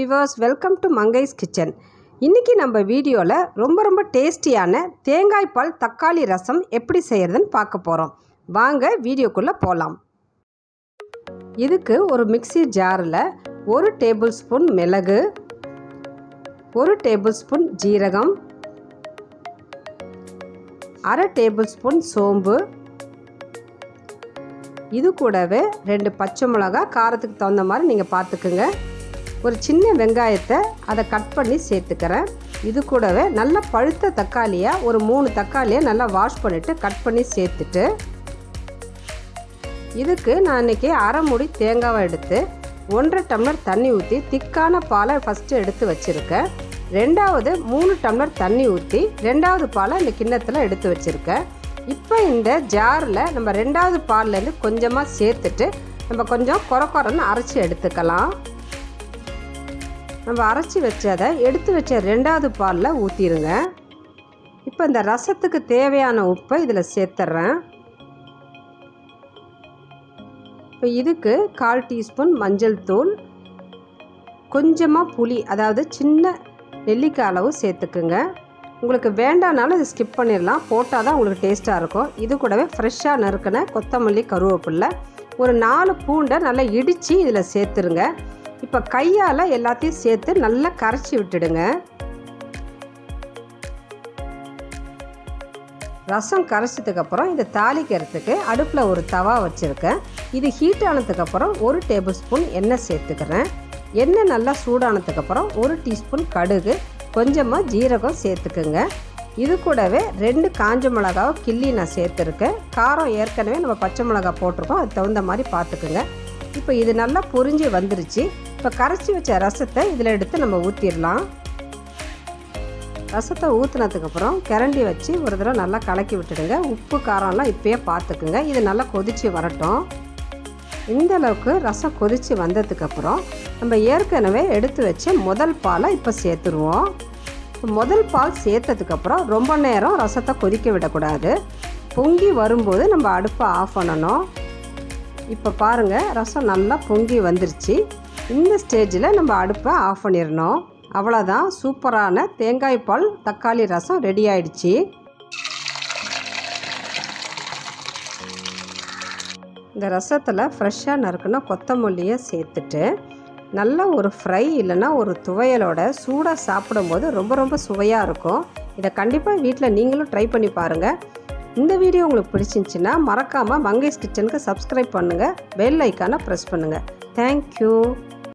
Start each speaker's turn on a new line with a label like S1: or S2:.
S1: viewers welcome to Mangai's kitchen இன்றைக்கி நம்ம வீடியோவில் ரொம்ப ரொம்ப டேஸ்டியான தேங்காய் பால் தக்காளி ரசம் எப்படி செய்கிறதுன்னு பார்க்க போகிறோம் வாங்க வீடியோக்குள்ளே போகலாம் இதுக்கு ஒரு மிக்ஸி ஜாரில் ஒரு டேபிள் ஸ்பூன் மிளகு ஒரு டேபிள் ஸ்பூன் ஜீரகம் அரை டேபிள் ஸ்பூன் சோம்பு இது கூடவே ரெண்டு பச்சை மிளகா காரத்துக்கு தகுந்த மாதிரி நீங்கள் பார்த்துக்குங்க ஒரு சின்ன வெங்காயத்தை அதை கட் பண்ணி சேர்த்துக்கிறேன் இது கூடவே நல்ல பழுத்த தக்காளியாக ஒரு மூணு தக்காளியை நல்லா வாஷ் பண்ணிவிட்டு கட் பண்ணி சேர்த்துட்டு இதுக்கு நான் இன்றைக்கி அரை முடி தேங்காவை எடுத்து ஒன்றரை டம்ளர் தண்ணி ஊற்றி திக்கான பாலை ஃபஸ்ட்டு எடுத்து வச்சுருக்கேன் ரெண்டாவது மூணு டம்ளர் தண்ணி ஊற்றி ரெண்டாவது பாலை இந்த கிண்ணத்தில் எடுத்து வச்சுருக்கேன் இப்போ இந்த ஜாரில் நம்ம ரெண்டாவது பால்லேருந்து கொஞ்சமாக சேர்த்துட்டு நம்ம கொஞ்சம் குறை குறைன்னு அரைச்சி எடுத்துக்கலாம் நம்ம அரைச்சி வச்சதை எடுத்து வச்ச ரெண்டாவது பாலில் ஊற்றிடுங்க இப்போ இந்த ரசத்துக்கு தேவையான உப்பை இதில் சேர்த்துட்றேன் இப்போ இதுக்கு கால் டீஸ்பூன் மஞ்சள் தூள் கொஞ்சமாக புளி அதாவது சின்ன நெல்லிக்காய் அளவு சேர்த்துக்குங்க உங்களுக்கு வேண்டானாலும் இது ஸ்கிப் பண்ணிடலாம் போட்டால் தான் உங்களுக்கு டேஸ்ட்டாக இருக்கும் இது கூடவே ஃப்ரெஷ்ஷாக நறுக்கின கொத்தமல்லி கருவேப்பில்லை ஒரு நாலு பூண்டை நல்லா இடித்து இதில் சேர்த்துருங்க இப்போ கையால் எல்லாத்தையும் சேர்த்து நல்லா கரைச்சி விட்டுடுங்க ரசம் கரைச்சதுக்கப்புறம் இதை தாளிக்கிறதுக்கு அடுப்பில் ஒரு தவா வச்சுருக்கேன் இது ஹீட் ஆனதுக்கப்புறம் ஒரு டேபிள் ஸ்பூன் எண்ணெய் சேர்த்துக்கிறேன் எண்ணெய் நல்லா சூடானதுக்கப்புறம் ஒரு டீஸ்பூன் கடுகு கொஞ்சமாக ஜீரகம் சேர்த்துக்குங்க இது கூடவே ரெண்டு காஞ்ச மிளகாவை கிள்ளி நான் சேர்த்துருக்கேன் காரம் ஏற்கனவே நம்ம பச்சை மிளகா போட்டிருக்கோம் அது தகுந்த மாதிரி பார்த்துக்குங்க இப்போ இது நல்லா பொரிஞ்சு வந்துருச்சு இப்போ கரைச்சி வச்ச ரசத்தை இதில் எடுத்து நம்ம ஊற்றிடலாம் ரசத்தை ஊற்றுனதுக்கப்புறம் கிரண்டி வச்சு ஒரு தடவை நல்லா கலக்கி விட்டுடுங்க உப்பு காரம்லாம் இப்போயே பார்த்துக்குங்க இது நல்லா கொதித்து வரட்டும் இந்த அளவுக்கு ரசம் கொதித்து வந்ததுக்கப்புறம் நம்ம ஏற்கனவே எடுத்து வச்ச முதல் பாலை இப்போ சேர்த்துருவோம் முதல் பால் சேர்த்ததுக்கப்புறம் ரொம்ப நேரம் ரசத்தை கொதிக்க விடக்கூடாது பொங்கி வரும்போது நம்ம அடுப்பை ஆஃப் பண்ணணும் இப்போ பாருங்கள் ரசம் நல்லா பொங்கி வந்துருச்சு இந்த ஸ்டேஜில் நம்ம அடுப்பை ஆஃப் பண்ணிடணும் அவ்வளோதான் சூப்பரான தேங்காய் பால் தக்காளி ரசம் ரெடி ஆயிடுச்சு இந்த ரசத்தில் ஃப்ரெஷ்ஷாக நறுக்குன்னா கொத்தமல்லியை சேர்த்துட்டு நல்ல ஒரு ஃப்ரை இல்லைன்னா ஒரு துவையலோட சூடாக சாப்பிடும்போது ரொம்ப ரொம்ப சுவையாக இருக்கும் இதை கண்டிப்பாக வீட்டில் நீங்களும் ட்ரை பண்ணி பாருங்கள் இந்த வீடியோ உங்களுக்கு பிடிச்சிருந்துச்சின்னா மறக்காமல் மங்கேஷ் கிச்சனுக்கு சப்ஸ்கிரைப் பண்ணுங்கள் பெல் ஐக்கானை ப்ரெஸ் பண்ணுங்கள் தேங்க்யூ